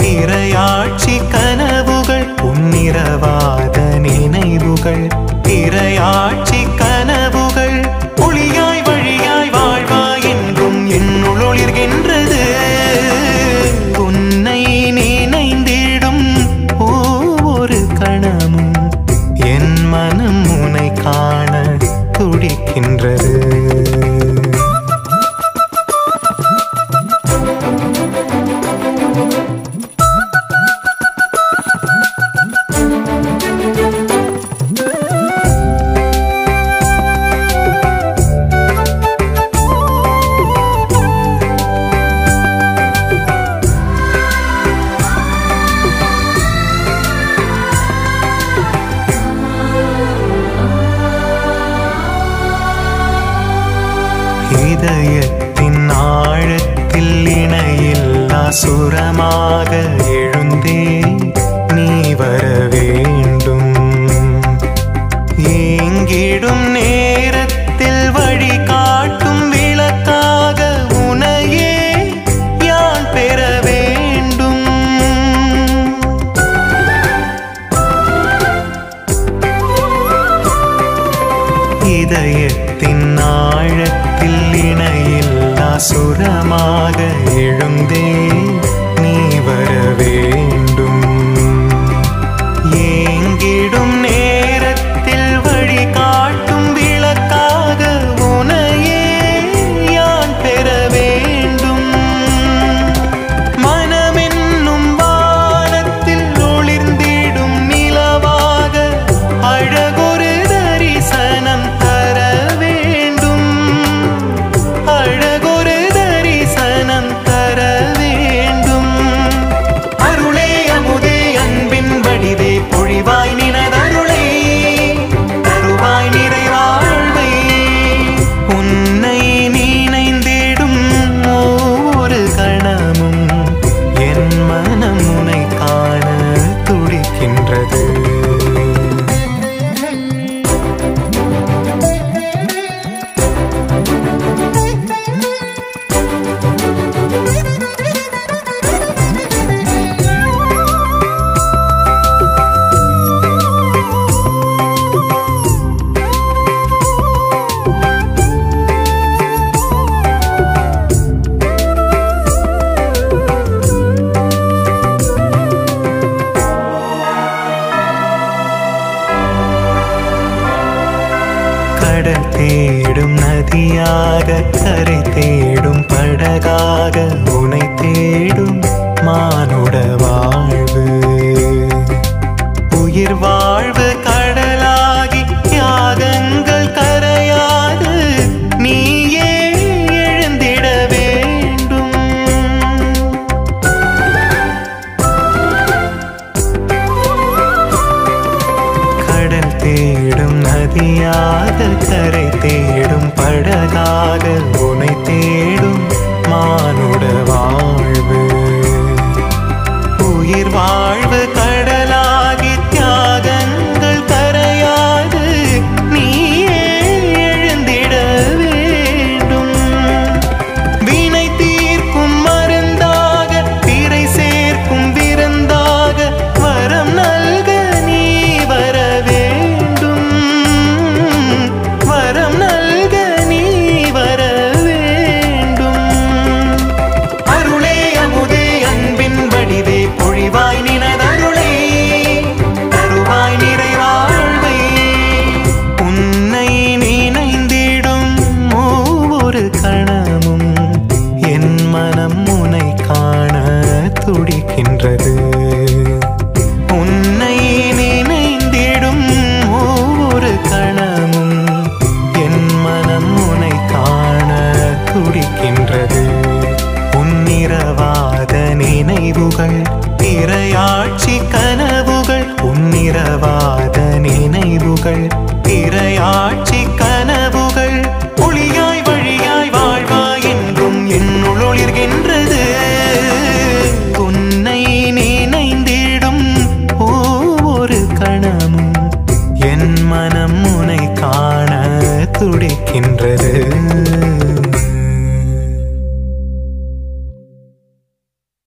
இரையாட்சி கனவுகள் உன்னிரவாத நினைவுகள் இரையாட்சி கனவுகள் ஒளியாய் வழியாய் வாழ்வாய் என்றும் என்னுள் ஒளிர்கின்றது உன்னை நினைந்திடும் ஒவ்வொரு கணமும் என் மனம் உனை காண துடிக்கின்றது இதயத்தின் ஆழத்தில் இணையில்லா சுரமாக எழுந்தே நீ வர வேண்டும் ஏங்கிடும் நேரத்தில் வழி காட்டும் விளக்காக உனையே யான் பெற வேண்டும் இதயத்தின் ஆழத்தில் இணையில்லா சுரமாக எழுந்தே நீ வர வேண்டும் ஏங்கிடும் நேரத்தில் வழி காட்டும் விளக்காக உனையே யான் பெற வேண்டும் மனமென்னும் வானத்தில் ஒளிர்ந்திடும் நிலவாக அழகொரு தரிசனம் தர வேண்டும் அழகொரு தரிசனம் தர வேண்டும் அருளே அமுதே அன்பின் வடிவே பொழிவாய் நினதருளை தருவாய் நிறைவாழ்வை உன்னை நினைந்திடும் ஒவ்வொரு கணமும் என் மனம் உனை காண துடிக்கின்றது கடல் தேடும் நதியாக கரை தேடும் படகாக உனை தேடும் மானுட வாழ்வு உயிர் வாழ்வு கடலாகி தியாகங்கள் கரையாது நீயே எழுந்திட வேண்டும் கடல் தேடும் நதியாக கரை தேடும் படகாக உனை தேடும் மானுட வாழ்வு உயிர் வாழ்வு கடலாகி தியாகங்கள் கரையாது நீயே எழுந்திட வேண்டும் வினை தீர்க்கும் மருந்தாக திரை சேர்க்கும் விருந்தாக வரம் நல்க நீ வர வேண்டும் வரம் நல்க நீ வர வேண்டும் அருளே அமுதே அன்பின் வடிவே பொழிவாய் நினதருளை தருவாய் நிறைவாழ்வை உன்னை நினைந்திடும் ஒவ்வொரு கணமும் என் மனம் உனை காண துடிக்கின்றது உன்னை நினைந்திடும் ஒவ்வொரு கணமும் என் மனம் உனை காண துடிக்கின்றது உன்னிரவாத நினைவுகள்